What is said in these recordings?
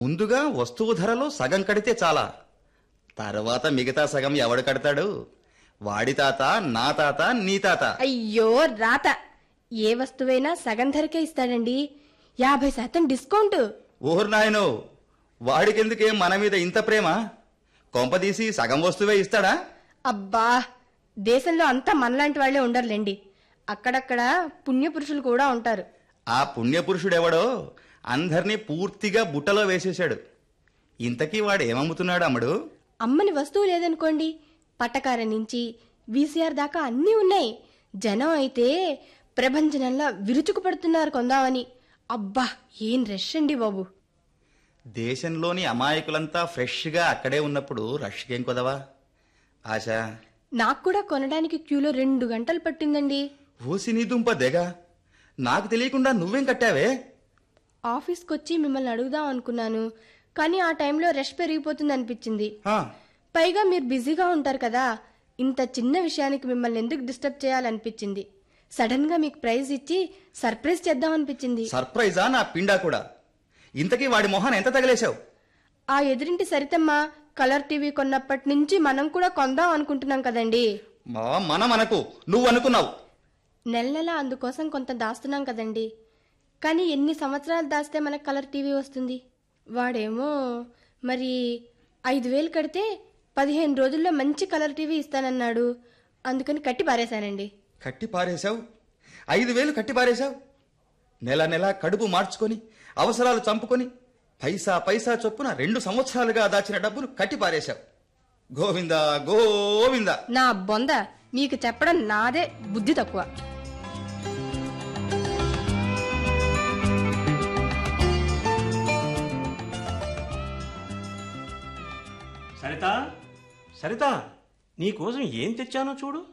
ముందుగా వస్తువు ధరలో సగం కడితే చాలా తర్వాత మిగతా సగం ఎవడు కడతాడు వాడి తాత నా తాత నీ తాత అయ్యో రాత ఏ వస్తువైనా సగం ధరకే ఇస్తాడండి యాభై శాతం డిస్కౌంట్ ఓహర్ నాయనో వాడికెందుకే మన మీద ఇంత ప్రేమ కొంపదీసి సగం వస్తువే ఇస్తాడా అబ్బా దేశంలో అంతా మనలాంటి వాళ్లే ఉండరులేండి అక్కడక్కడ పుణ్యపురుషులు కూడా ఉంటారు ఆ పుణ్యపురుషుడెవడో అందర్నీ పూర్తిగా బుట్టలో వేసేశాడు ఇంతకీ వాడు ఏమమ్ముతున్నాడు అమ్మడు అమ్మని వస్తువు లేదనుకోండి పట్టకార నుంచి వీసీఆర్ దాకా అన్నీ ఉన్నాయి జనం అయితే ప్రభంజనంలా విరుచుకు పడుతున్నారు కొందామని అబ్బా ఏం రష్ అండి బాబు దేశంలోని అమాయకులంతా ఫ్రెష్గా అక్కడే ఉన్నప్పుడు రష్కేం కొదవా ఆశ నాకు కూడా కొనడానికి క్యూలో రెండు గంటలు పట్టిందండి ఓసి నీ దుంప దెగ నాకు తెలియకుండా నువ్వేం కట్టావే ఆఫీస్కి వచ్చి మిమ్మల్ని అడుగుదాం అనుకున్నాను కానీ ఆ టైంలో రష్ పెరిగిపోతుంది అనిపించింది ఆ, పైగా మీరు బిజీగా ఉంటారు కదా ఇంత చిన్న విషయానికి మిమ్మల్ని ఎందుకు డిస్టర్బ్ చేయాలనిపించింది సడన్ గా మీకు ప్రైజ్ ఇచ్చి సర్ప్రైజ్ చేద్దాం అనిపించింది సర్ప్రైజా నా పిండా కూడా ఇంతకీ వాడి మొహాన్ని ఎంత తగిలేశావు ఆ ఎదురింటి సరితమ్మ కలర్ టీవీ కొన్నప్పటి నుంచి మనం కూడా కొందాం అనుకుంటున్నాం కదండి మా మన మనకు నువ్వు అనుకున్నావు నెల నెల అందుకోసం కొంత దాస్తున్నాం కదండి కానీ ఎన్ని సంవత్సరాలు దాస్తే మనకు కలర్ టీవీ వస్తుంది వాడేమో మరి ఐదు వేలు కడితే పదిహేను రోజుల్లో మంచి కలర్ టీవీ ఇస్తానన్నాడు అందుకని కట్టి పారేశానండి కట్టి పారేశావు ఐదు వేలు కట్టి పారేశావు నెల నెల కడుపు మార్చుకొని అవసరాలు చంపుకొని పైసా పైసా చొప్పున రెండు సంవత్సరాలుగా దాచిన డబ్బును కట్టి పారేశావు గోవిందా గోవిందా నా బొంద మీకు చెప్పడం నాదే బుద్ధి తక్కువ సరిత సరిత నీకోసం ఏం తెచ్చానో చూడు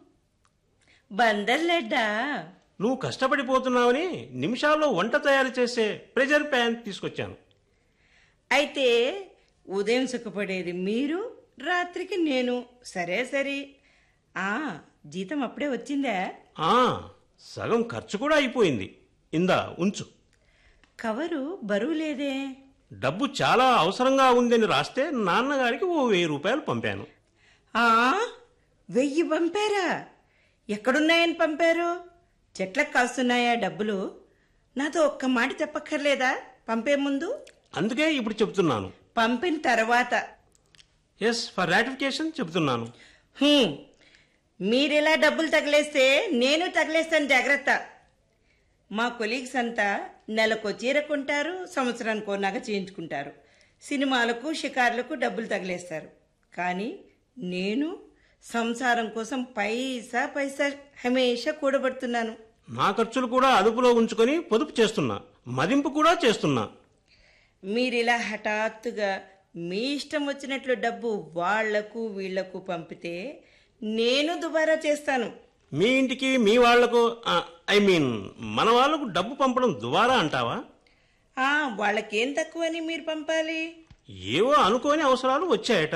బందర్లడ్డా నువ్వు కష్టపడిపోతున్నావని నిమిషాల్లో వంట తయారు చేసే ప్రెజర్ ప్యాన్ తీసుకొచ్చాను అయితే ఉదయం సుఖపడేది మీరు రాత్రికి నేను సరే సరే ఆ జీతం అప్పుడే వచ్చిందా ఆ సగం ఖర్చు కూడా అయిపోయింది ఇందా ఉంచు కవరు బరువు లేదే డబ్బు చాలా అవసరంగా ఉందని రాస్తే నాన్నగారికి ఓ వెయ్యి రూపాయలు పంపాను ఆ వెయ్యి పంపారా ఎక్కడున్నాయని పంపారు చెట్లకు కాస్తున్నాయా డబ్బులు నాతో ఒక్క మాట చెప్పక్కర్లేదా పంపే ముందు అందుకే ఇప్పుడు చెప్తున్నాను పంపిన తర్వాత ఎస్ ఫర్ రాటిఫికేషన్ చెప్తున్నాను హ్మ్. మీరిలా డబ్బులు తగిలేస్తే నేను తగిలేస్తాను జాగ్రత్త మా కొలీగ్స్ అంతా నెలకు చీర కొంటారు సంవత్సరానికో నగ చేయించుకుంటారు సినిమాలకు షికార్లకు డబ్బులు తగిలేస్తారు కానీ నేను సంసారం కోసం పైసా పైసా హమేషా కూడబడుతున్నాను నా ఖర్చులు కూడా అదుపులో ఉంచుకొని పొదుపు చేస్తున్నా మదింపు కూడా చేస్తున్నా మీరిలా హఠాత్తుగా మీ ఇష్టం వచ్చినట్లు డబ్బు వాళ్లకు వీళ్లకు పంపితే నేను దుబారా చేస్తాను మీ ఇంటికి మీ వాళ్లకు ఐ మీన్ మన వాళ్లకు డబ్బు పంపడం దువారా అంటావా ఆ వాళ్ళకేం తక్కువని మీరు పంపాలి ఏవో అనుకోని అవసరాలు వచ్చాయట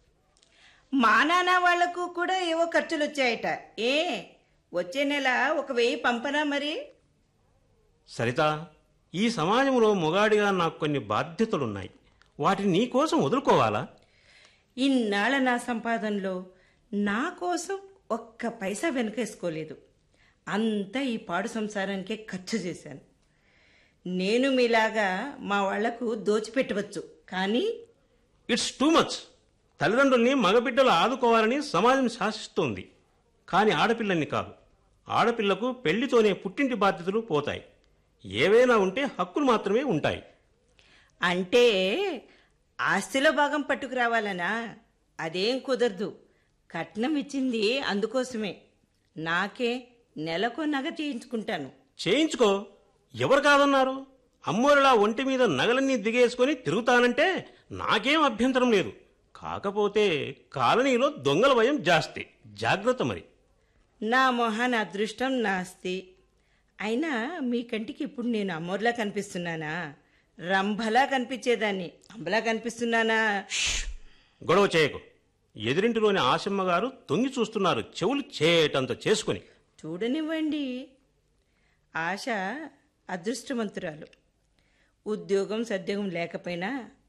మా నాన్న వాళ్లకు కూడా ఏవో ఖర్చులు వచ్చాయట ఏ వచ్చే నెల ఒక వెయ్యి పంపనా మరి సరిత ఈ సమాజంలో మొగాడిగా నాకు కొన్ని బాధ్యతలున్నాయి వాటిని నీ కోసం వదులుకోవాలా ఇన్నాళ్ళ నా సంపాదనలో నా కోసం ఒక్క పైసా వెనకేసుకోలేదు అంతా ఈ పాడు సంసారానికే ఖర్చు చేశాను నేను మీలాగా మా వాళ్లకు దోచిపెట్టవచ్చు కానీ ఇట్స్ టూ మచ్ తల్లిదండ్రుల్ని మగబిడ్డలు ఆదుకోవాలని సమాజం శాసిస్తోంది కానీ ఆడపిల్లల్ని కాదు ఆడపిల్లకు పెళ్లితోనే పుట్టింటి బాధ్యతలు పోతాయి ఏవైనా ఉంటే హక్కులు మాత్రమే ఉంటాయి అంటే ఆస్తిలో భాగం పట్టుకురావాలనా అదేం కుదరదు కట్నం ఇచ్చింది అందుకోసమే నాకే నెలకో నగ చేయించుకుంటాను చేయించుకో ఎవరు కాదన్నారు అమ్మోరిలా ఒంటి మీద నగలన్నీ దిగేసుకొని తిరుగుతానంటే నాకేం అభ్యంతరం లేదు కాకపోతే కాలనీలో దొంగల భయం జాస్తి జాగ్రత్త మరి నా మొహాన అదృష్టం నాస్తి అయినా మీ కంటికి ఇప్పుడు నేను అమ్మోర్లా కనిపిస్తున్నానా రంభలా కనిపించేదాన్ని అంబలా కనిపిస్తున్నానా గొడవ చేయకు ఎదురింటిలోని ఆశమ్మ గారు తొంగి చూస్తున్నారు చెవులు చేటంత చేసుకుని చూడనివ్వండి ఆశ అదృష్టవంతురాలు ఉద్యోగం సద్యోగం లేకపోయినా